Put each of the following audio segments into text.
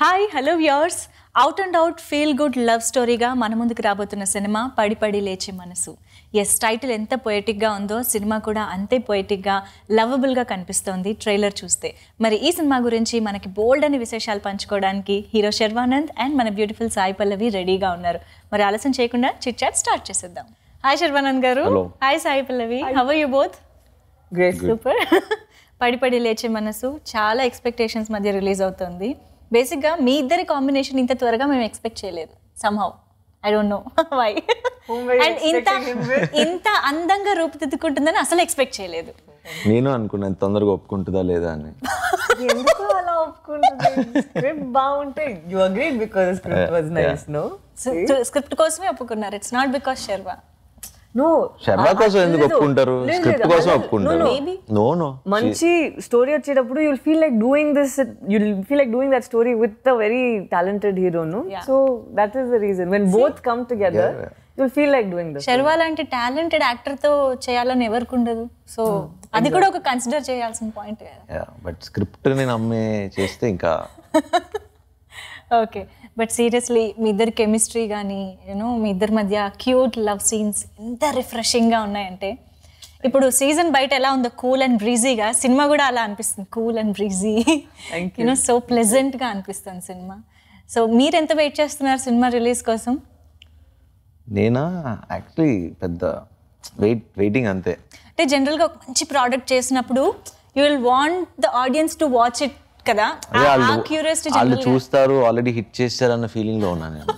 Hi hello viewers out and out feel good love స్టోరీగా మన ముందుకు రాబోతున్న సినిమా పడి పడి లేచే మనసు ఎస్ టైటిల్ ఎంత పొయటిక్గా ఉందో సినిమా కూడా అంతే పొయటిక్గా లవబుల్గా కనిపిస్తోంది ట్రైలర్ చూస్తే మరి ఈ సినిమా గురించి మనకి బోల్డ్ అని విశేషాలు పంచుకోవడానికి హీరో శర్వానంద్ అండ్ మన బ్యూటిఫుల్ సాయి పల్లవి రెడీగా ఉన్నారు మరి ఆలస్యం చేయకుండా చిట్ చాట్ స్టార్ట్ చేసేద్దాం hi Sharwanand garu Hello. Hi Sai Pallavi how you both Great. Super Padi Padi లేచే మనసు చాలా ఎక్స్పెక్టేషన్స్ మధ్య రిలీజ్ అవుతుంది బేసిక్గా మీ ఇద్దరి కాంబినేషన్ ఇంత త్వరగా మేము ఎక్స్పెక్ట్ చేయలేదు somehow I don't know why Whom were you and ఇంత expecting him with? ఇంత అందంగా రూపుదిద్దుకుంటుందని అసలు ఎక్స్పెక్ట్ చేయలేదు నేను అనుకున్నాను తొందరగా ఒప్పుకుంటుందా లేదా అని ఎందుకు అలా ఒప్పుకుంటుంది స్క్రిప్ట్ బాగుంటే you agreed because script was nice no script కోసమే ఒప్పుకున్నారు it's not because Sharwa no Sharma కోసం ఎందుకు ఒప్పుకుంటారు స్క్రిప్ట్ కోసం ఒప్పుకుంటారు Maybe. నో నో మంచి స్టోరీ వచ్చేటప్పుడు you'll feel like doing this you'll feel like doing that story with a very talented hero no Yeah. So that is the reason when both come together you'll feel like doing this Sharwa లాంటి talented యాక్టర్తో చేయాలని ఎవరికి ఉండదు so అది కూడా ఒక consider చేయాల్సిన point కదా but script ని నమ్మే చేస్తే ఇంకా ఓకే బట్ సీరియస్లీ మీ ఇద్దరి కెమిస్ట్రీ కానీ యూనో మీ ఇద్దరి మధ్య క్యూట్ లవ్ సీన్స్ ఎంత రిఫ్రెషింగ్గా ఉన్నాయంటే ఇప్పుడు సీజన్ బయట ఎలా ఉందో కూల్ అండ్ బ్రీజీగా సినిమా కూడా అలా అనిపిస్తుంది cool and breezy Thank you know so ప్లెజెంట్గా అనిపిస్తుంది సినిమా సో మీరు ఎంత వెయిట్ చేస్తున్నారు సినిమా రిలీజ్ కోసం నేనా యాక్చువల్లీ పెద్ద వెయిట్ వెయిటింగ్ అంతే అంటే జనరల్గా ఒక మంచి ప్రోడక్ట్ చేసినప్పుడు you will want the audience to watch it కదా అదే వాళ్ళు క్యూరియాసిటీ వాళ్ళు చూస్తారు ఆల్రెడీ హిట్ చేస్తారు అన్న ఫీలింగ్ లో ఉన్నాను నేను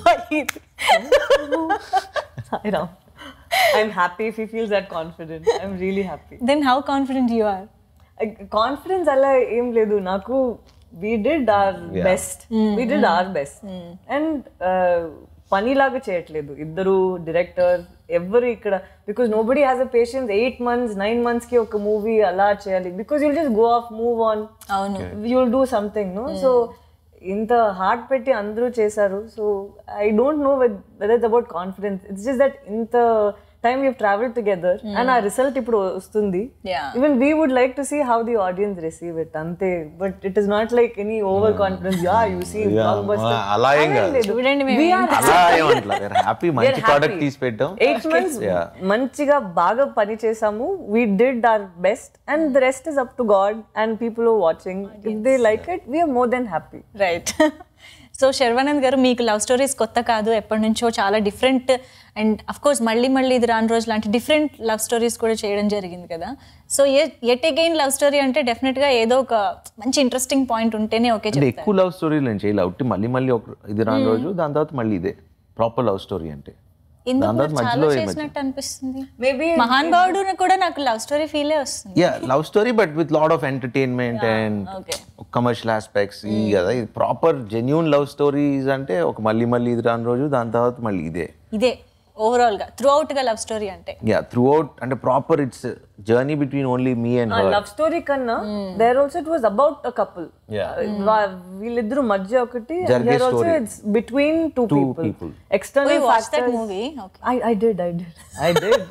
Ram. I'm happy if he feels that confident. I'm really happy. Then how confident you are confidence అలా ఏం లేదు నాకు we did our best we did our best and పనిలాగా చేయట్లేదు ఇద్దరు డైరెక్టర్ ఎవరు ఇక్కడ because nobody has a patience eight months nine months కి ఒక మూవీ అలా చేయాలి because you'll just go off move on అవును you'll do something no so ఇంత హార్ట్ పెట్టి అందరూ చేశారు so I don't know whether it's about confidence it's just that ఇంత time you travel together and ఆ రిజల్ట్ ఇప్పుడు వస్తుంది Yeah. Even we would like to see how the audience receive it అంతే but it is not like any over confidence yeah you see అలా ఏం కాదు చూడండి మేము అలా ఏమంటారు హ్యాపీ మంచి ప్రోడక్ట్ తీసి పెట్టాం ఎయిట్ మంత్స్ మంచిగా బాగా పని చేసాము we did our best and the rest is up to God and people watching if they like it we're more than happy right so Sharwanand garu మీకు లవ్ స్టోరీస్ కొత్త కాదు ఎప్పటి నుంచో చాలా డిఫరెంట్ అండ్ అఫ్ కోర్స్ మళ్ళీ మళ్ళీ ఇది రాని రోజు లాంటి డిఫరెంట్ లవ్ స్టోరీస్ కూడా చేయడం జరిగింది కదా so at again love story అంటే డెఫినెట్గా ఏదో ఒక మంచి ఇంట్రెస్టింగ్ పాయింట్ ఉంటేనే ఓకే అంటే ఎక్కువ లవ్ స్టోరీలు నేను చేయలే ఒకటి మళ్ళీ మళ్ళీ ఒక ఇది రాని రోజు దాని తర్వాత మళ్ళీ ఇదే ప్రాపర్ లవ్ స్టోరీ అంటే ఎందుకు దాని తర్వాత చాలా మధ్యలో ఏం చేసినట్టు అనిపిస్తుంది మేబీ మహాన్ భావుడు కూడా నాకు లవ్ స్టోరీ ఫీలే వస్తుంది yeah love story but with lot of entertainment and okay. Commercial aspects ఈ కదా ఇది ప్రాపర్ జెన్యున్ లవ్ స్టోరీస్ అంటే ఒక మళ్ళీ మళ్ళీ ఇది రాని రోజు దాని తర్వాత మళ్ళీ ఇదే ఇదే ఓవరాల్ గా త్రూ అవుట్ గా లవ్ స్టోరీ అంటే యా త్రూ అవుట్ అంటే proper it's journey between only me and her love story కన్నా there also it was about a couple వీళ్ళిద్దరు మధ్య ఒకటి జరిగే story. It's between two Two people people. External watch that movie okay I I did I did I did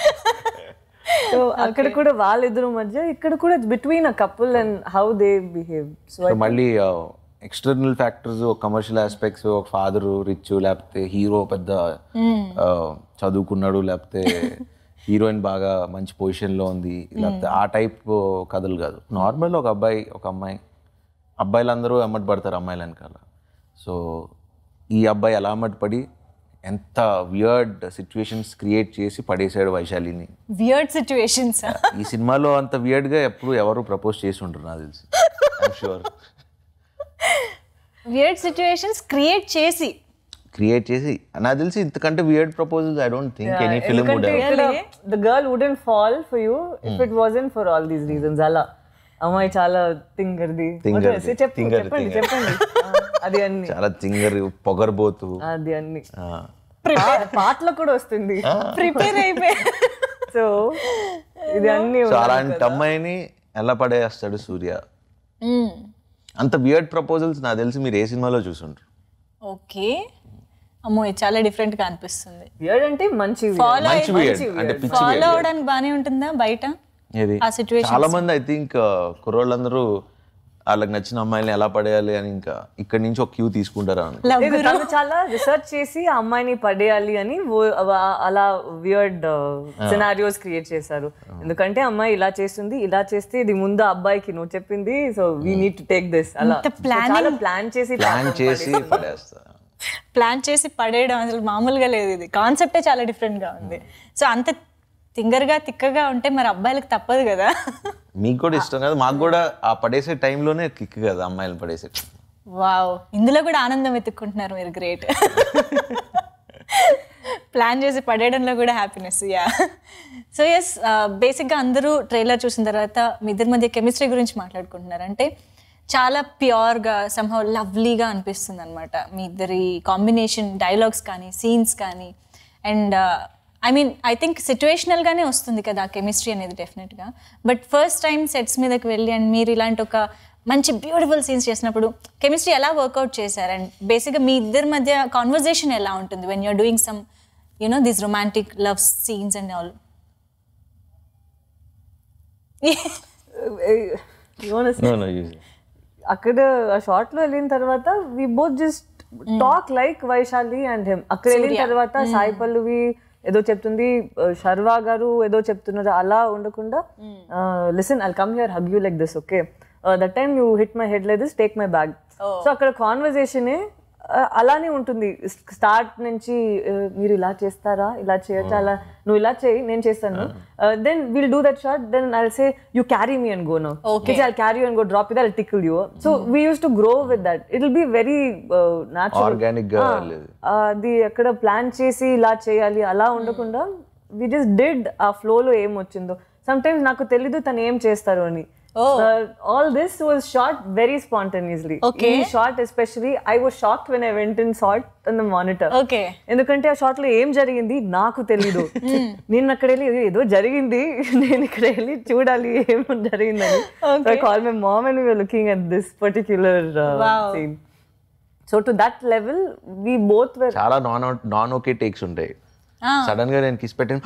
so అక్కడ కూడా వాళ్ళిద్దరు మధ్య ఇక్కడ కూడా between a couple and how they behave so so మళ్ళీ ఎక్స్టర్నల్ ఫ్యాక్టర్స్ కమర్షియల్ ఆస్పెక్ట్స్ ఒక father rich లేకపోతే hero పెద్ద ఆ, చదువుకున్నాడు లేకపోతే హీరోయిన్ బాగా మంచి పొజిషన్ లో ఉంది లేకపోతే ఆ టైప్ కథలు కాదు నార్మల్ ఒక అబ్బాయి ఒక అమ్మాయి అబ్బాయిలందరూ ఎమ్మటి పడతారు అమ్మాయిల వెనకాల సో ఈ అబ్బాయి ఎలా అమ్మటి పడి ఎంత వియర్డ్ సిచ్యువేషన్స్ క్రియేట్ చేసి పడేశాడు వైశాలిని వియర్డ్ సిచ్యువేషన్స్ ఈ సినిమాలో అంత weird గా ఎప్పుడు ఎవరు ప్రపోజ్ చేసి ఉంటారు నాకు తెలిసి షూర్ వియర్డ్ సిచ్యువేషన్స్ క్రియేట్ చేసి క్రియేట్ చేసి నాకు తెలిసి ఇంతకంటే weird proposals I don't think any film would the girl wouldn't fall for you if it wasn't for all these reasons అలా అమ్మాయి చాలా తింగర్ది తింగర్ది, What else? చెప్పు తింగర్ది, చెప్పండి తింగర్ది. చెప్పండి ఆ, అది అన్ని చాలా తింగర్ పొగరబోతు అది అన్ని ఆ, పా- పాటలో కూడా వస్తుంది ప్రిపేర్ అయిపోయి సో ఇది అన్ని సో అలాంటి అమ్మాయిని ఎలా పడేస్తాడు సూర్య అంత వియర్డ్ ప్రపోజల్స్ నాకు తెలిసి మీరు ఏ సినిమాలో చూసుంటారు ఓకే అమ్మో ఇది చాలా డిఫరెంట్ గా అనిపిస్తుంది వియర్డ్ అంటే మంచి Follow మంచి వియర్డ్ అంటే పిచ్చి ఫాలో weird. అవడానికి బానే ఉంటుందా బయట ఏది ఆ సిచ్యువేషన్ చాలా మంది ఐ థింక్ కుర్రోళ్ళందరూ వాళ్ళకి నచ్చిన అమ్మాయిని ఎలా పడేయాలి అని ఇంకా ఇక్కడి నుంచి ఒక క్యూ తీసుకుంటారా అని లవ్ లేదు, తను చాలా రీసెర్చ్ చేసి ఆ అమ్మాయిని పడేయాలి అని ఓ- అవ- అలా వియర్డ్ సినారియోస్ క్రియేట్ చేశారు ఎందుకంటే అమ్మాయి ఇలా చేస్తుంది ఇలా చేస్తే ఇది ముందు ఆ అబ్బాయికి నువ్వు చెప్పింది so we need to take this అలా ఇంత So, చాలా ప్లాన్ చేసి ప్లాన్ చేసి పడేస్తా ప్లాన్ చేసి పడేయడం అసలు మామూలుగా లేదు ఇది కాన్సెప్టే చాలా డిఫరెంట్గా ఉంది సో అంత తింగర్గా తిక్కగా ఉంటే మరి అబ్బాయిలకు తప్పదు కదా మీకు కూడా ఇష్టం కదా మాకు కూడా ఆ పడేసే టైంలోనే కిక్ కదా అమ్మాయిలు పడేసే వావ్ ఇందులో కూడా ఆనందం వెతుక్కుంటున్నారు మీరు గ్రేట్ ప్లాన్ చేసి పడేయడంలో కూడా హ్యాపీనెస్ యా సో ఎస్ బేసిక్గా అందరూ ట్రైలర్ చూసిన తర్వాత మీ ఇద్దరి మధ్య కెమిస్ట్రీ గురించి మాట్లాడుకుంటున్నారు అంటే చాలా ప్యూర్గా సంహౌ లవ్లీగా అనిపిస్తుంది అనమాట మీ ఇద్దరి కాంబినేషన్ డైలాగ్స్ కానీ సీన్స్ కానీ and I mean I think సిచ్యువేషనల్గానే వస్తుంది కదా కెమిస్ట్రీ అనేది డెఫినెట్గా బట్ ఫస్ట్ టైం సెట్స్ మీదకి వెళ్ళి అండ్ మీరు ఇలాంటి ఒక మంచి బ్యూటిఫుల్ సీన్స్ చేసినప్పుడు కెమిస్ట్రీ ఎలా వర్కౌట్ చేశారు అండ్ బేసిక్గా మీ ఇద్దరి మధ్య కాన్వర్జేషన్ ఎలా ఉంటుంది when you're doing some you know this romantic love scenes and all No, no, you- అక్కడ ఆ షార్ట్ లో వెళ్ళిన తర్వాత we both just talk like Vaishali and him అక్కడ వెళ్ళిన తర్వాత సాయి పల్లవి ఏదో చెప్తుంది శర్వా గారు ఏదో చెప్తున్నారు అలా ఉండకుండా listen I come here hug you like this okay that time you hit my head like this take my bag so అక్కడ కాన్వర్జేషనే అలానే ఉంటుంది స్టార్ట్ నుంచి uh, మీరు ఇలా చేస్తారా ఇలా చేయొచ్చా అలా నువ్వు ఇలా చేయి నేను చేస్తాను then will do that shot then I say you carry me and go no Okay. I'll carry you and go drop it. I'll tickle you. So we used to grow with that. It'll be very uh, natural. Organic గా లేదు. అది అక్కడ plan చేసి ఇలా చేయాలి అలా ఉండకుండా we just did ఆ ఫ్లో లో ఏం వచ్చిందో సమ్ టైమ్స్ నాకు తెలీదు తను ఏం చేస్తారు అని all this was shot very spontaneously Okay. ఈ shot especially I was shot when I went in shot on the monitor okay ఎందుకంటే ఆ షార్ట్ లో ఏం జరిగింది నాకు తెలీదు నేను అక్కడ వెళ్ళి "ఏ, ఏదో జరిగింది నేను ఇక్కడ వెళ్ళి చూడాలి ఏం జరిగిందని I call my mom and we're looking at this particular scene so to that level we both were చాలా నాన్ నాన్ ఓకే టేక్స్ ఉంటాయి సడన్ గా నేను కిస్ పెట్టాను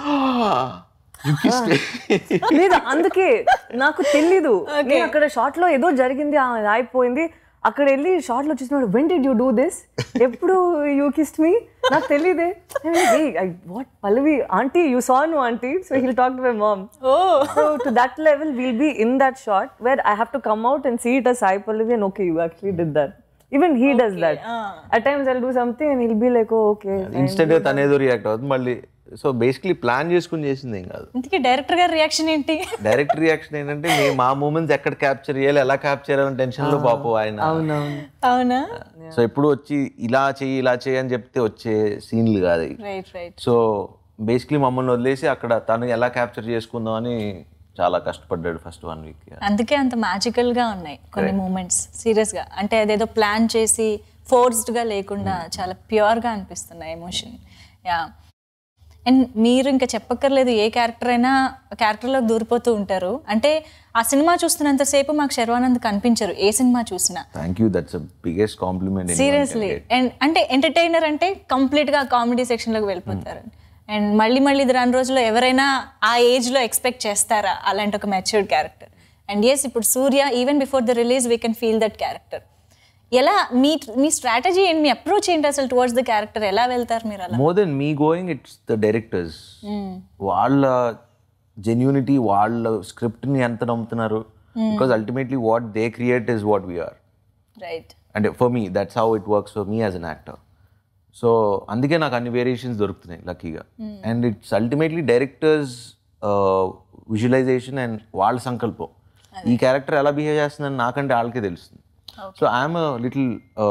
You kissed me. లేదు అందుకే నాకు తెలీదు నేను అక్కడ షార్ట్ లో ఏదో జరిగింది ఆ, అయిపోయింది అక్కడ వెళ్ళి షార్ట్ లో చూసినాడు when did you do this ఎప్పుడు యూ కిస్ట్ మీ నాకు తెలియదే what Pallavi aunty you saw ను aunty so he'll talk to my mom oh so to that level we'll be in that shot where i have to come out and see it as sai pallavi and okay you actually did that even he does that at times i'll do something and he'll be like oh okay instant గా తనేదో react అవుతుంది మళ్ళీ so basically plan చేసుకుని చేసింది ఏం కాదు ఇంతకీ director గారి రియాక్షన్ ఏంటి డైరెక్ట్ రియాక్షన్ ఏంటంటే మేము మా మూమెంట్స్ ఎక్కడ క్యాప్చర్ చేయాలి ఎలా క్యాప్చర్ చేయాలని టెన్షన్ లో పాపం ఆయన అవునవును అవునా సో ఎప్పుడు వచ్చి ఇలా చెయ్యి ఇలా చెయ్యి అని చెప్తే వచ్చే సీన్లు కాదు ఇవి. రైట్ రైట్ సో బేసిక్లీ మమ్మల్ని వదిలేసి అక్కడ తను ఎలా క్యాప్చర్ చేసుకుందాం అని చాలా కష్టపడ్డాడు ఫస్ట్ వన్ వీక్ అందుకే అంత magical గా ఉన్నాయి కొన్ని మూమెంట్స్ గా అంటే అదేదో ప్లాన్ చేసి forced గా లేకుండా చాలా pure గా అనిపిస్తున్నాయి ఎమోషన్ యా అండ్ మీరు ఇంకా చెప్పక్కర్లేదు ఏ క్యారెక్టర్ అయినా క్యారెక్టర్లోకి దూరిపోతూ ఉంటారు అంటే ఆ సినిమా చూస్తున్నంతసేపు మాకు శర్వానంద్ కనిపించరు ఏ సినిమా చూసినా thank you that's biggest compliment seriously and అంటే ఎంటర్టైనర్ అంటే కంప్లీట్గా కామెడీ సెక్షన్లోకి వెళ్ళిపోతారు అండ్ మళ్ళీ మళ్ళీ ఇది రాని రోజుల్లో ఎవరైనా ఆ ఏజ్లో ఎక్స్పెక్ట్ చేస్తారా అలాంటి ఒక మెచ్యూర్డ్ క్యారెక్టర్ అండ్ ఎస్ ఇప్పుడు Surya even before the release we can feel that character ఎలా మీ మీ స్ట్రాటజీ ఏంటి మీ అప్రోచ్ ఏంటి అసలు టువర్డ్స్ ద క్యారెక్టర్ ఎలా వెళ్తారు మీరు అలా more than me going it's the directors వాళ్ళ జెన్యూనిటీ వాళ్ళ స్క్రిప్ట్ ని ఎంత నమ్ముతున్నారు because ultimately what they create is what we're right అంటే for me that's how it works for me as an actor so అందుకే నాకు అన్ని వేరియేషన్స్ దొరుకుతున్నాయి లక్కీగా and it's ultimately directors visualisation and వాళ్ళ సంకల్పం ఈ క్యారెక్టర్ ఎలా బిహేవ్ చేస్తుందని నాకంటే వాళ్ళకే తెలుస్తుంది సో ఐఎమ్ లిటిల్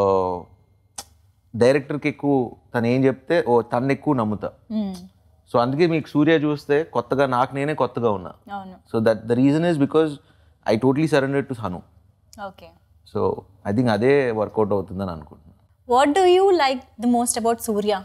డైరెక్టర్కి ఎక్కువ తను ఏం చెప్తే ఓ తను ఎక్కువ నమ్ముతా సో అందుకే మీకు సూర్య చూస్తే కొత్తగా నాకు నేనే కొత్తగా ఉన్నా అవును so that the reason is because I totally surrender to Hanu okay so I think అదే వర్కౌట్ అవుతుందని అనుకుంటున్నాను what do you like the most about Surya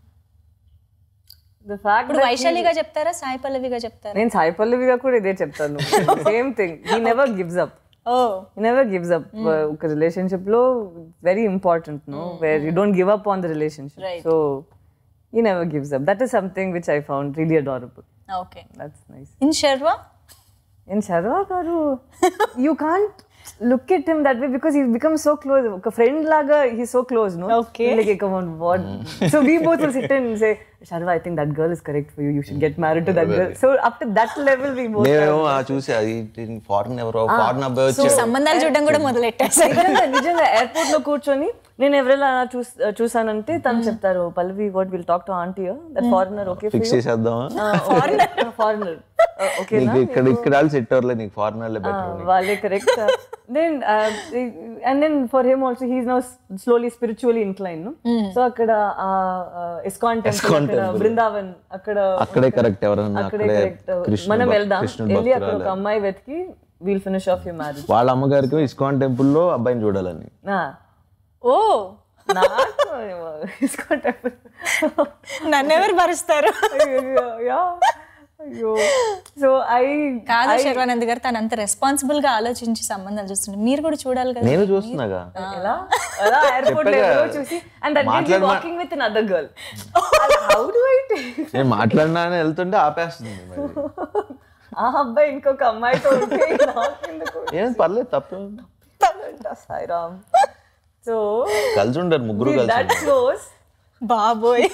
the fact ఇప్పుడు వైశాలిగా చెప్తారా సాయి పల్లవిగా చెప్తారా నేను సాయి పల్లవిగా కూడా ఇదే చెప్తాను same thing he never gives up oh he never gives up ఒక రిలేషన్షిప్ లో very important no where you don't give up on the relationship Right. So he never gives up that is something which I found really adorable okay that's nice in Sharwa in Sharwa garu you can't look at him that way because he's become so close. ఒక friend లాగా he's so close, no? Okay. Like, come on, what? so we both will sit and say, Sharva, I think that girl is correct for you. You should get married to that girl. So up to that level, we both. మేమేమో ఆ చూసి అది foreign ఎవరో foreign అబ్బాయి వచ్చాడు సంబంధాలు చూడడం కూడా మొదలెట్టేసారు నిజంగా నిజంగా ఎయిర్పోర్ట్ లో కూర్చొని నేను ఎవరైనా అలా చూస్ చూసానంటే తను చెప్తారు Pallavi what will talk to aunty that foreigner okay fix చేసేద్దామా ఫారినర్ ఓకే నీకు ఇక్కడ ఇక్కడ వాళ్ళు సెట్ అవ్వలేదు నీకు ఫారెన్ వాళ్ళే బెటర్ వాళ్ళే correct then and then for him also he's now slowly spiritually incline so అక్కడ ఇస్కాన్ టెంపుల్ అక్కడ బృందావన్ అక్కడ అక్కడే కరెక్ట్ ఎవరన్నా అక్కడే అక్కడే కరెక్ట్ కృష్ణ మనం భక్- వెళ్దాం కృష్ణుడు వెళ్ళి అక్కడ ఒక భక్తురాలు అమ్మాయి వెతికి we'll finish off you marriage వాళ్ళ అమ్మగారికి ఇస్కాన్ టెంపుల్లో అబ్బాయిని చూడాలని ఓ నాకు ఇస్కాన్ టెంపుల్ నన్ను ఎవరు భరుస్తారు అయ్యో సో ఐ కాదు శర్వానంద్ గారు తను అంత రెస్పాన్సిబుల్ గా ఆలోచించి సంబంధాలు చూస్తుండే మీరు కూడా చూడాలి కదా నేను చూస్తున్నాగా ఎలా అలా ఎయిర్పోర్ట్ లో ఎవరో చూసి అండ్ దట్ మీన్స్ మాట్లాడమా- walking with another girl how do I take నేను మాట్లాడినా అని వెళ్తుంటే ఆపేస్తుంది మరి ఆ అబ్బాయి ఇంకొక అమ్మాయితో ఉంటే నాకెందుకు ఏం పర్లేదు తప్పే ఉంది. సాయిరామ్ సో కలిసి ఉండరు ముగ్గురు కలిసి దట్ క్లోజ్ బాబోయ్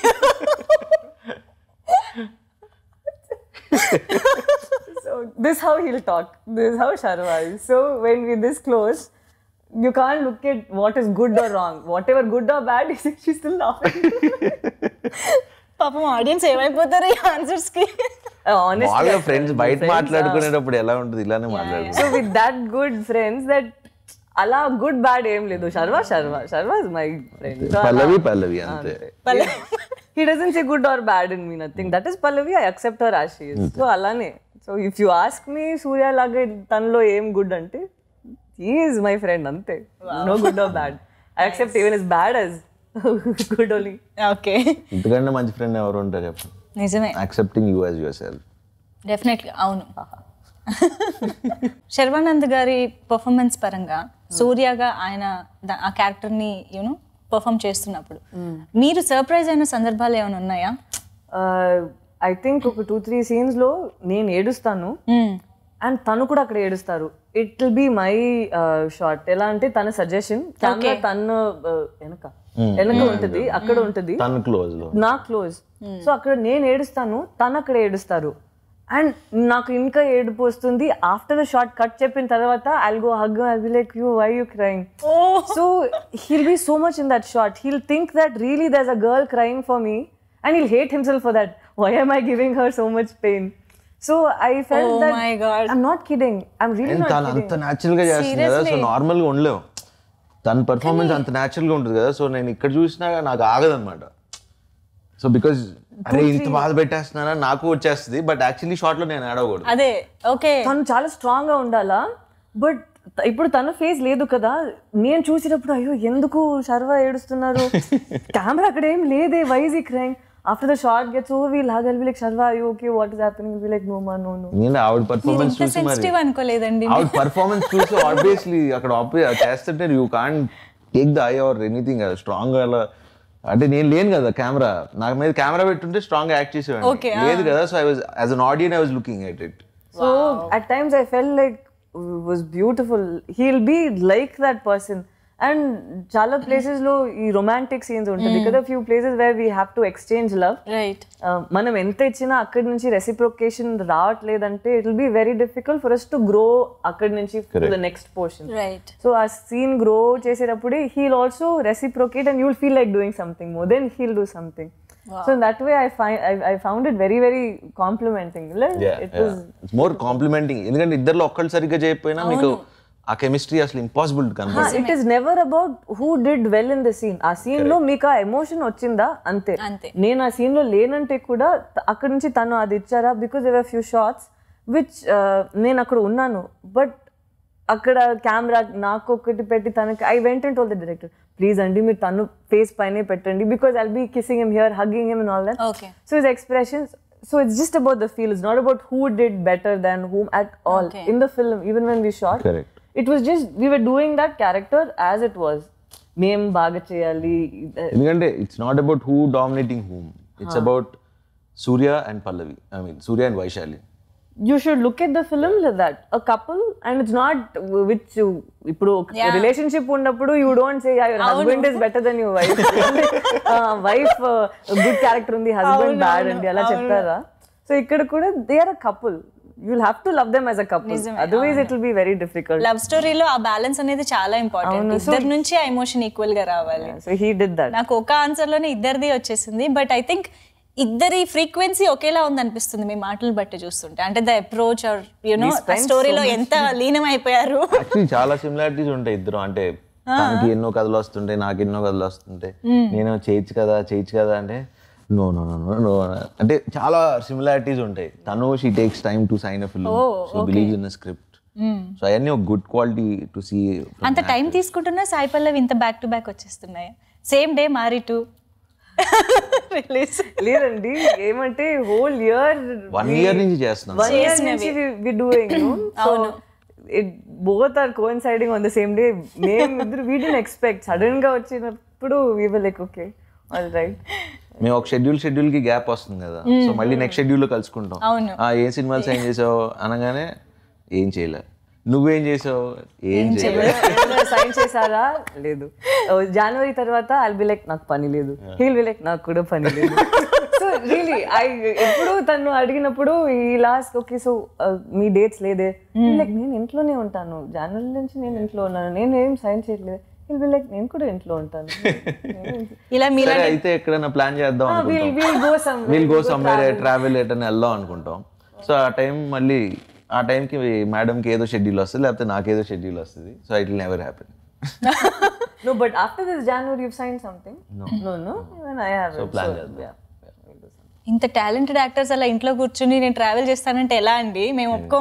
So this how he'll talk. This is how Sharma is. So when we this close, you can't look at what is good or wrong. Whatever good or bad, she's still laughing. పాపం audience ఏమైపోతారు ఈ answers కి Uh, honestly, వాళ్ళ I friends felt బయట friends, మాట్లాడుకునేటప్పుడు ఎలా ఉంటుంది ఇలానే మాట్లాడు So with that good friends that అలా గుడ్ బ్యాడ్ ఏం లేదు Sharwa Sharwa Sharwa is my friend Pallavi Pallavi అంతే he doesn't say good or bad in me nothing that is Pallavi I accept her as she so అలానే so if you ask me Surya లాగా తనలో ఏం good అంటే he is my friend అంతే no good or bad I accept even is bad as good only okay ఇంతకంటే మంచి friend ఎవరు ఉంటారు చెప్పు నిజమే accepting you as yourself డెఫినెట్గా అవును శర్వానంద్ గారి పర్ఫార్మెన్స్ పరంగా సూర్యగా ఆయన ద- ఆ క్యారెక్టర్ని యూనో పర్ఫామ్ చేస్తున్నప్పుడు మీరు సర్ప్రైజ్ అయిన సందర్భాలు ఏమైనా ఉన్నాయా ఐ థింక్ ఒక టూ త్రీ సీన్స్ లో నేను ఏడుస్తాను అండ్ తను కూడా అక్కడ ఏడుస్తారు it will be my shot ఎలా అంటే తన సజెషన్ కెమెరా తను uh, వెనక వెనక ఉంటుంది అక్కడ ఉంటుంది తను క్లోజ్ లో నా క్లోజ్ సో అక్కడ నేను ఏడుస్తాను తను అక్కడ ఏడుస్తారు అండ్ నాకు ఇంకా ఏడుపు వస్తుంది ఆఫ్టర్ ద షార్ట్ కట్ చెప్పిన తర్వాత I'll go hug I'll be like you why you crying so he'll be so much in that shot he'll think that really there's a girl crying for me and he'll hate himself for that why am I giving her so much pain so I felt Oh that my God. I'm not kidding I'm really not తను అంత natural గా చేస్తుంది కదా so normal గా ఉండలేవు తన performance అంత natural గా ఉంటుంది కదా సో నేను ఇక్కడ చూసినా నాకు ఆగదన్నమాట సో బికాజ్ అరే ఇంత బాధ పెట్టేస్తున్నానా నాకు వచ్చేస్తుంది బట్ యాక్చువల్లీ షార్ట్ లో నేను ఆడకూడదు అదే ఓకే తను చాలా స్ట్రాంగ్ గా ఉండాలా బట్ ఇప్పుడు తన ఫేస్ లేదు కదా నేను చూసినప్పుడు అయ్యో ఎందుకు శర్వ ఏడుస్తున్నారు కెమెరా అక్కడ ఏం లేదే why's he crying after the shot gets oh we'll he'll be like Sharwa అయ్యో okay what is happening be like no మా నో నో నేను ఆవిడ పర్ఫార్మెన్స్ ఇంత చూసి మరి సెన్సిటివ్ అనుకోలేదండి ఆవిడ పర్ఫార్మెన్స్ చూసి ఆబ్వియస్లీ అక్కడ obvious- చేస్తుంటే you can take the eye or anything strong అలా అంటే నేను లేను కదా కెమెరా నాకు మీద కెమెరా పెట్టుంటే స్ట్రాంగ్ యాక్ట్ Okay, చేసేవాడిని లేదు కదా so I was as an audience I was looking at it so at times I felt like was beautiful he'll be like that person and చాలా ప్లేసెస్ లో ఈ romantic scenes ఉంటుంది కదా few places where we have to exchange love right మనం ఎంత ఇచ్చినా అక్కడి నుంచి రెసిప్రొకేషన్ రావట్లేదంటే it will be very difficult for us to grow అక్కడి నుంచి the next portion right so ఆ సీన్ గ్రో చేసేటప్పుడే he'll also reciprocate and you'll feel like doing something more than he'll do something so that way I fine I found it very very complimenting it was it's more complimenting ఎందుకంటే ఇద్దరు ఒక్కళ్ళు సరిగ్గా చేయకపోయినా మీకు ఆ chemistry అసలు impossible కనపడదు it is never about who did well in the scene ఆ సీన్ లో మీకు ఆ ఎమోషన్ వచ్చిందా అంతే అంతే. నేను ఆ సీన్ లో లేనంటే కూడా త- అక్కడ నుంచి తను అది ఇచ్చారా because there were few shots which నేను అక్కడ ఉన్నాను బట్ అక్కడ కెమెరా నాకు ఒకటి పెట్టి తనకి I went and told the director please అండి మీరు తను ఫేస్ పైనే పెట్టండి because I'll be kissing him here hugging him and all that okay so his expressions so it's just about the feel it's not about who did better than whom at all Okay. In the film even when we shot Correct. It was just we were doing that character as it was మేం బాగా చేయాలి ఎందుకంటే it's not about who dominating whom it's about Surya and Pallavi I mean Surya and Vaishali you should look at the film that a couple and it's not which ఇప్పుడు relationship ఉన్నప్పుడు you don't say your husband is better than your wife wife good character ఉంది husband bad అండి అలా చెప్తారా so ఇక్కడ కూడా they are a couple you'll have to love them as a couple otherwise it will be very difficult love స్టోరీలో ఆ balance అనేది చాలా ఇంపార్టెంట్ ఇద్దరి నుంచి ఆ ఎమోషన్ ఈక్వల్ గా రావాలి సో హీ డిడ్ దట్ నాకు ఒక ఆన్సర్ లోనే ఇద్దరిది వచ్చేసింది బట్ ఐ థింక్ ఇద్దరి ఫ్రీక్వెన్సీ ఒకేలా ఉంది అనిపిస్తుంది మీ మాటలు బట్టి చూస్తుంటే అంటే ద అప్రోచ్ ఆర్ యునో స్టోరీలో ఎంత లీనం అయిపోయారు యాక్చువల్లీ చాలా సిమిలారిటీస్ ఉంటాయి ఇద్దరు అంటే తనకి ఎన్నో కథలు వస్తుంటాయి నాకు ఎన్నో కథలు వస్తుంటాయి నేను చేయొచ్చు కదా చేయొచ్చు కదా అంటే no no no no no అంటే చాలా సిమిలారిటీస్ ఉంటాయి తను she takes time to sign a film so believe in script so అవన్నీ ఒక గుడ్ క్వాలిటీ టు సీ అంత టైం తీసుకుంటున్నా సాయి పల్లవి ఇంత బ్యాక్ టు బ్యాక్ వచ్చేస్తున్నాయి same day Maari two release లేదండి ఏమంటే హోల్ ఇయర్ వన్ ఇయర్ నుంచి చేస్తున్నాను వన్ ఇయర్ నుంచి we doing so it both are coinciding on the same day మేము ఇద్దరు వీ డెంట్ ఎక్స్పెక్ట్ సడన్ గా వచ్చినప్పుడు we will like okay all right మేము ఒక షెడ్యూల్ షెడ్యూల్ కి గ్యాప్ వస్తుంది కదా సో మళ్ళీ నెక్స్ట్ షెడ్యూల్ లో కలుసుకుంటాం అవును. ఆ, ఏం సినిమాలు సైన్ చేసావు అనగానే ఏం చేయలే నువ్వేం చేసావు ఏం చేయలే సైన్ చేశారా లేదు జనవరి తర్వాత ఐల్ బి లైక్ నాకు పని లేదు హీల్ బి లైక్ నాకు కూడా పని లేదు సో రియలీ ఐ ఎప్పుడు తను అడిగినప్పుడు ఈ లాస్ట్ ఓకే సో మీ డేట్స్ లేదే లైక్ నేను ఇంట్లోనే ఉంటాను జనవరి నుంచి నేను ఇంట్లో ఉన్నాను నేను ఏం సైన్ చేయట్లేదు హీల్ బి లైక్ నేను కూడా ఇంట్లో ఉంటాను ఇలా మీలా సరే అయితే ఎక్కడైనా ప్లాన్ చేద్దాం విల్ అనుకుంటాం we'll go some we'll go somewhere travel ఎటని వెళ్దాం అనుకుంటాం సో ఆ టైం మళ్ళీ ఆ టైంకి మేడంకి ఏదో షెడ్యూల్ వస్తుంది లేకపోతే నాకేదో షెడ్యూల్ వస్తుంది so it will never happen No, but after this January, you've signed something. No, no, no. Even I have. So it. Plan So, చేద్దాం yeah. ఇంత టాలెంటెడ్ యాక్టర్స్ అలా ఇంట్లో కూర్చుని నేను ట్రావెల్ చేస్తానంటే ఎలా అండి మేము ఒప్పుకోం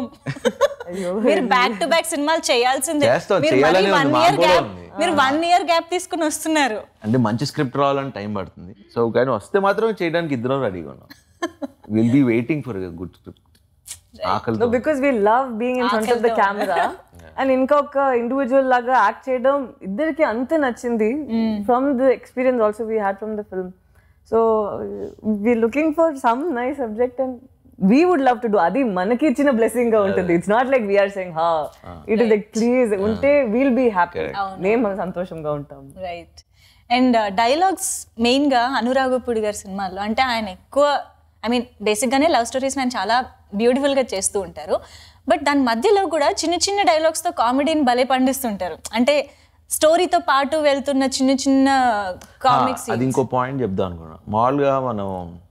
మీరు బ్యాక్ టు బ్యాక్ సినిమాలు చేయాల్సిందే చేస్తాం, మీరు మళ్ళీ చేయాలనే వన్ ఉంది, ఇయర్ మాకు కూడా గ్యాప్ ఉంది. మీరు వన్ ఇయర్ గ్యాప్ తీసుకుని వస్తున్నారు అంటే మంచి స్క్రిప్ట్ రావాలని టైం పడుతుంది సో కానీ వస్తే మాత్రం చేయడానికి ఇద్దరం రెడీగా ఉన్నాం we'll be waiting for good script ఆకలి No, because we love being in front of the camera. And ఇంకొక ఇండివిజువల్ లాగా యాక్ట్ చేయడం ఇద్దరికి అంత నచ్చింది from the experience also we had from the film so we looking for some nice subject and we would love to do అది మనకి ఇచ్చిన blessing గా ఉంటుంది it's not like we're saying హా ఇట్ ఇస్ లైక్ ప్లీజ్ ఉంటే we'll be happy మేము సంతోషంగా ఉంటాం రైట్ అండ్ డైలాగ్స్ మెయిన్గా అనురాగపుడి గారి సినిమాల్లో అంటే ఆయన ఎక్కువ ఐ మీన్ బేసిక్గానే లవ్ స్టోరీస్ ఆయన చాలా బ్యూటిఫుల్గా చేస్తూ ఉంటారు బట్ దాని మధ్యలో కూడా చిన్న చిన్న డైలాగ్స్తో కామెడీని భలే పండిస్తుంటారు అంటే స్టోరీతో పాటు వెళ్తున్న చిన్న చిన్న కామిక్స్ అది ఇంకో పాయింట్ చెప్దాం అనుకున్నా మామూలుగా మనం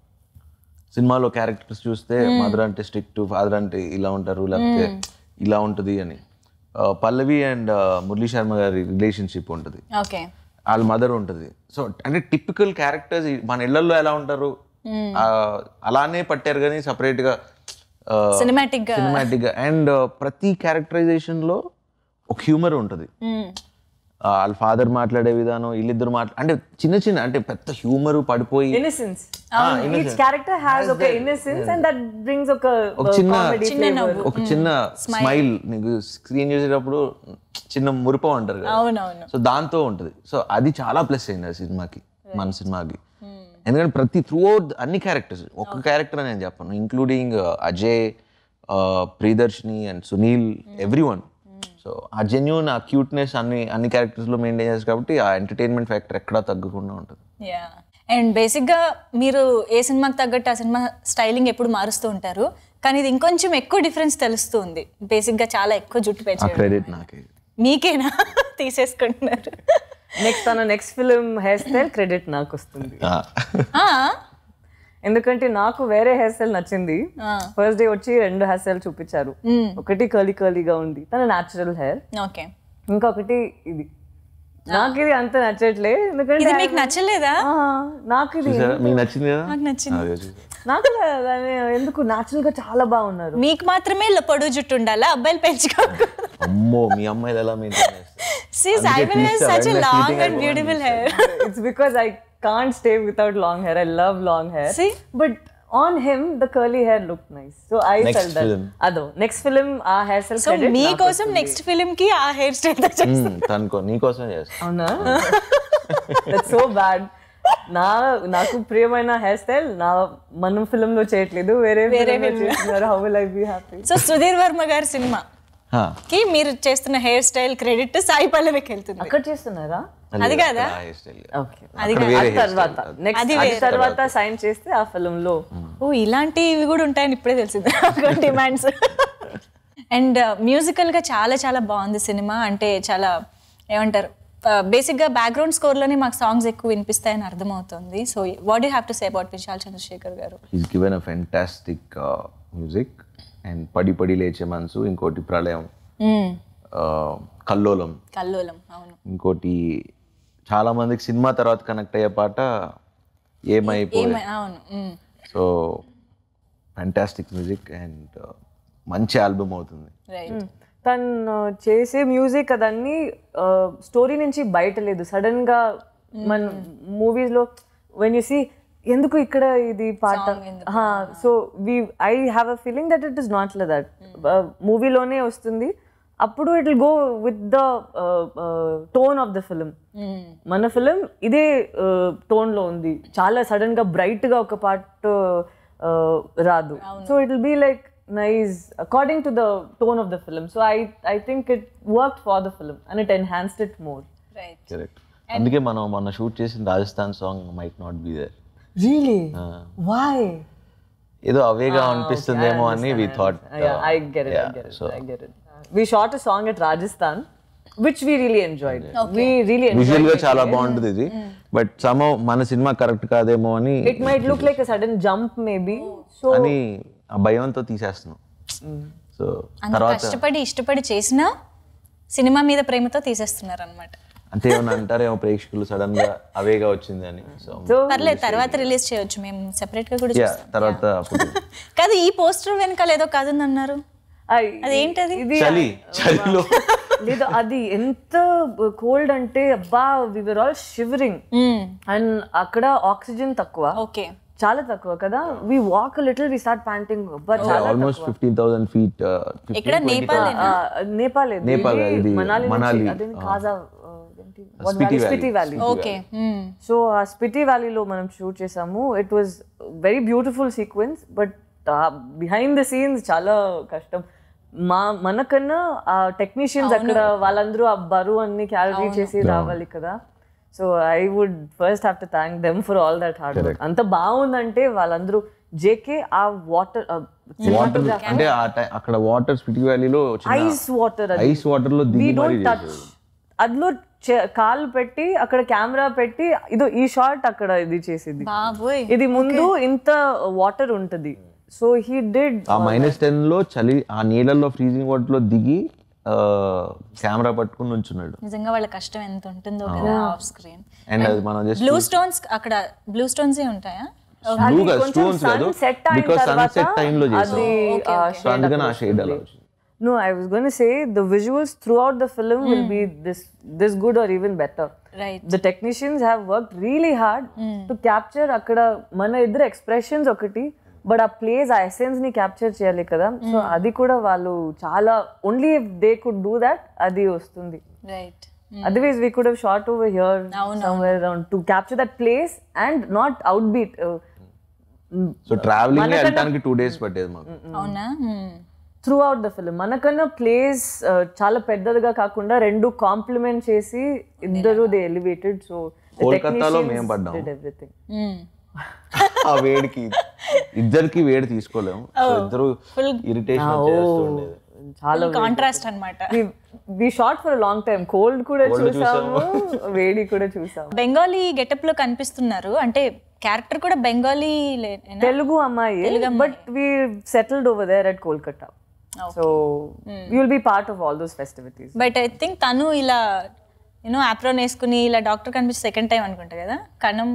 సినిమాలో క్యారెక్టర్స్ చూస్తే మదర్ అంటే స్ట్రిక్ట్ ఫాదర్ అంటే ఇలా ఉంటారు లేకపోతే ఇలా ఉంటుంది అని ఆ, పల్లవి అండ్ మురళీ శర్మ గారి రిలేషన్షిప్ ఉంటుంది ఓకే వాళ్ళ మదర్ ఉంటుంది సో అంటే టిపికల్ క్యారెక్టర్స్ మన ఇళ్లలో ఎలా ఉంటారు ఆ, అలానే పట్టారు కానీ separate గా సినిమాటిక్గా సినిమాటిక్ గా అండ్ ప్రతి క్యారెక్టరైజేషన్ లో ఒక హ్యూమర్ ఉంటుంది ఆ, వాళ్ళ ఫాదర్ మాట్లాడే విధానం వీళ్ళిద్దరు మాట్లా అంటే చిన్న చిన్న అంటే పెద్ద హ్యూమర్ పడిపోయి ఇన్నసెన్స్ ఈచ్ క్యారెక్టర్ హ్యాస్ ఒక ఇన్నసెన్స్ అండ్ దట్ బ్రింగ్స్ ఒక ఒక చిన్న కామెడీ ఫ్లేవర్ ఒక చిన్న స్మైల్ నీకు స్క్రీన్ చూసేటప్పుడు చిన్న మురిపం అంటారు కదా అవునవును సో దాంతో ఉంటుంది సో అది చాలా ప్లస్ అయింది ఆ సినిమాకి మన సినిమాకి ఎందుకంటే ప్రతి త్రూ అవుట్ అన్ని క్యారెక్టర్స్ ఒక్క క్యారెక్టర్ నేను చెప్పను ఇంక్లూడింగ్ అజయ్ ప్రియదర్శిని and Sunil everyone so ఆ జెన్యున్ ఆ క్యూట్నెస్ అన్ని అన్ని characters లో మెయింటైన్ చేస్తారు కాబట్టి ఆ ఎంటర్టైన్మెంట్ ఫ్యాక్టర్ ఎక్కడా తగ్గకుండా ఉంటుంది యా అండ్ బేసిక్గా మీరు ఏ సినిమాకి తగ్గట్టు ఆ సినిమా స్టైలింగ్ ఎప్పుడు మారుస్తూ ఉంటారు కానీ ఇది ఇంకొంచెం ఎక్కువ డిఫరెన్స్ తెలుస్తూ ఉంది బేసిక్గా చాలా ఎక్కువ జుట్టు ఆ పెంచారు క్రెడిట్ నాకే మీకేనా తీసేసుకుంటున్నారు నెక్స్ట్ తన next film hair style credit నాకు వస్తుంది ఆ. ఆ, ఎందుకంటే నాకు వేరే హెయిర్ స్టైల్ నచ్చింది ఫస్ట్ డే వచ్చి రెండు హెయిర్ స్టైల్ చూపించారు ఒకటి కర్లీ కర్లీగా ఉంది తన న్యాచురల్ హెయిర్ ఓకే ఇంకొకటి ఇది నాకు ఇది అంత నచ్చట్లే ఎందుకంటే ఇది మీకు నచ్చలేదా ఆ, నాకు ఇది చూసారా మీకు నచ్చింది కదా నాకు నచ్చింది అదే చూసా. నాకు దాని ఎందుకు న్యాచురల్ గా చాలా బాగున్నారు మీకు మాత్రమే ఇలా పొడుగు జుట్టు ఉండాలా అబ్బాయిలు పెంచుకోకూడదు అమ్మో మీ అమ్మాయిలు ఎలా మెయింటైన్ చేస్తారు See, అందుకే Simon has తీస్తారు, such a వెంటనే long fleeting and అయిపోవాలి beautiful hair. it's because I can't stay without long hair. I love long hair. See? But on him, the curly hair looked nice. So I Next felt that. film. Ado, next film, ఆ hair style సో credit మీకోసం next film కి ఆ hair style మ్మ్, తనుకో నీకోసం చేస్తా అవునా That's so bad. నా నాకు ప్రియమైన హెయిర్ స్టైల్ నా మనం ఫిల్మ్ లో చేయట్లేదు వేరే film లో చేస్తున్నారు how will I be happy so Sudheer Varma గారి సినిమా హా. కి మీరు చేస్తున్న హెయిర్ స్టైల్ క్రెడిట్ సాయి పల్లవికి వెళ్తుంది అక్కడ చేస్తున్నారా అది కాదా? అక్కడ hair style. ఓకే అక్కడ వేరే hair తర్వాత style. నెక్స్ట్ అది అది వేరే. తర్వాత సైన్ చేస్తే ఆ ఫిల్మ్ లో ఓ ఇలాంటివి కూడా ఉంటాయని ఇప్పుడే తెలిసింది డిమాండ్స్ అండ్ మ్యూజికల్గా చాలా చాలా బాగుంది సినిమా అంటే చాలా ఏమంటారు బేసిక్గా బ్యాక్గ్రౌండ్ స్కోర్లోనే మాకు సాంగ్స్ ఎక్కువ వినిపిస్తాయని అర్థమవుతుంది so what you have to say about Vishal Chandrashekhar garu is given a fantastic music and Padi Padi లేచే మనసు ఇంకోటి ప్రళయం uh, కల్లోలం కల్లోలం అవును ఇంకోటి చాలా మందికి సినిమా తర్వాత కనెక్ట్ అయ్యే పాట ఏమైపోయి ఏమ- అవును మ్మ్. సో ఫెంటాస్టిక్ మ్యూజిక్ అండ్ మంచి ఆల్బమ్ అవుతుంది రైట్ తను చేసే మ్యూజిక్ అదన్నీ స్టోరీ నుంచి బయట లేదు సడన్ గా మన మూవీస్ లో వెన్ యూ సీ ఎందుకు ఇక్కడ ఇది పాట so we I have a feeling that it is not like that మూవీలోనే వస్తుంది అప్పుడు it will go with the tone of the film మన ఫిలిం ఇదే టోన్ లో ఉంది చాలా సడన్ గా బ్రైట్ గా ఒక పాట రాదు so it will be like nice according to the tone of the film so I I think it work for the film and it enhanced it more right correct అందుకే మనం మొన్న shoot చేసిన Rajasthan song might not be there really why ఏదో అవేగా అనిపిస్తుందేమో అని we thought I get it I get it I get it we shot a song at Rajasthan which we really enjoyed we really visual గా చాలా బాగుంటుంది ఇది but some మన సినిమా కరెక్ట్ కాదేమో అని it might look like a sudden jump maybe so అని ఆ భయంతో తీసేస్తున్నాం సో అంత తర్వాత కష్టపడి ఇష్టపడి చేసినా సినిమా మీద ప్రేమతో తీసేస్తున్నారు అనమాట అంతే ఏమన్నా అంటారేమో ప్రేక్షకులు సడన్ గా అవేగా వచ్చింది అని సో సో పర్లేదు తర్వాత రిలీజ్ చేయొచ్చు మేము సెపరేట్ గా కూడా యా చూస్తాం తర్వాత అప్పుడు కాదు ఈ పోస్టర్ వెనకాల ఏదో కాదు అన్నారు I- అదేంటది ఇది చలి చలిలో లేదు అది ఎంత కోల్డ్ అంటే అబ్బా వివర్ ఆల్ షివరింగ్ అండ్ అక్కడ ఆక్సిజన్ తక్కువ ఓకే చాలా తక్కువ కదా we walk little we start panting అబ్బా చాలా ఆల్మోస్ట్ ఫిఫ్టీన్ థౌసండ్ ఫీట్ ఇక్కడ నేపాల్ ఆ, నేపాల్ ఇది. నేపాల్ ఇది ఇది మనాలి మనాలి. నుంచి అదే కాజా ఆ, ఏంటి? What Spiti valley? Spiti valley okay so ఆ స్పిటి వ్యాలీలో మనం షూట్ చేసాము it was very beautiful sequence but behind the scenes చాలా కష్టం మా మనకన్నా ఆ టెక్నీషియన్స్ అక్కడ వాళ్ళందరూ ఆ బరువు అన్ని క్యాలరీ చేసి రావాలి కదా so I would first have to thank them for all that hard work అంత బాగుందంటే వాళ్ళందరూ జేకే ఆ వాటర్ వాటర్ అంటే ఆ టై- అక్కడ వాటర్ స్పిటి వ్యాలీలో ఐస్ వాటర్ ఐస్ వాటర్ లో వీ దిగి మరీ డోంట్ టచ్ అందులో చే- కాలు పెట్టి అక్కడ కెమెరా పెట్టి ఇదో ఈ షాట్ అక్కడ ఇది చేసేది బాబోయ్ ఇది ముందు ఇంత వాటర్ ఉంటది so he did ah minus ten లో చలి ఆ నీళ్ళల్లో ఫ్రీజింగ్ వాటర్ లో దిగి కెమెరా పట్టుకుని ఉంచున్నాడు నిజంగా వాళ్ళ కష్టం ఎంత ఉంటుందో కదా ఆఫ్ స్క్రీన్ అండ్ అది మనం జస్ట్ బ్లూ స్టోన్స్ అక్కడ బ్లూ స్టోన్స్ ఉంటాయా బ్లూ కాదు స్టోన్స్ కాదు సెట్ అయిన బికాస్ తర్వాత సన్సెట్ టైం లో చేసాం అది సో అందుకని ఆ షేడ్ అలా వచ్చింది No, I was going to say the visuals throughout the film will be this this good or even better. Right The technicians have worked really hard to capture అక్కడ మన ఇద్దరు ఎక్స్ప్రెషన్స్ ఒకటి but ఆ place ఆ essence ని capture చేయాలి కదా so అది కూడా వాళ్ళు చాలా only if they could do that అది వస్తుంది right otherwise we could shot over here somewhere around to capture that place and not out beat so traveling వెళ్ళడానికి టూ డేస్ పట్టేది మాకు అవునా Hmm. Throughout the film మనకన్నా place చాలా పెద్దదిగా కాకుండా రెండు కాంప్లిమెంట్ చేసి ఇద్దరు దే ఎలివేటెడ్ సో కోల్కతాలో మేము పడ్డాం. Everything Hmm. ఆ వేడికి ఇద్దరికి వేడి తీసుకోలేము సో ఇద్దరు ఇరిటేషన్ చేస్తుండేది చాలా కాంట్రాస్ట్ అన్నమాట we shot for long time cold కూడా చూసాము వేడి కూడా చూసాము బెంగాలీ గెటప్ లో కనిపిస్తున్నారు అంటే క్యారెక్టర్ కూడా బెంగాలీ తెలుగు అమ్మాయి but we settled over there at Kolkata so you will be part of all those festivities but I think తను ఇలా యూనో ఆప్రోన్ వేసుకుని ఇలా డాక్టర్ కనిపిస్తే సెకండ్ టైం అనుకుంటా కదా కణం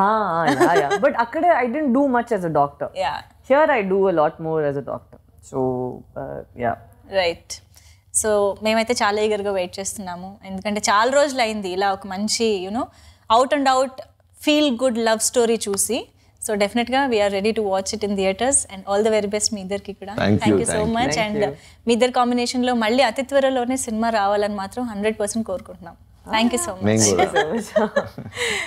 బట్ అక్కడ I didn't do much as a doctor yeah here I do a lot more as a doctor so yeah right so మేమైతే చాలా ఈగర్గా వెయిట్ చేస్తున్నాము ఎందుకంటే చాలా రోజులు అయింది ఇలా ఒక మంచి you know out and out feel good love story చూసి సో డెఫినెట్గా we are ready to watch it in theaters and all the very best మీ ఇద్దరికి కూడా Thank you, thank you so thank you. Much and మీ ఇద్దరు కాంబినేషన్లో మళ్ళీ అతి త్వరలోనే సినిమా రావాలని మాత్రం హండ్రెడ్ పర్సెంట్ కోరుకుంటున్నాం థ్యాంక్ యూ సో మచ్ మేము కూడా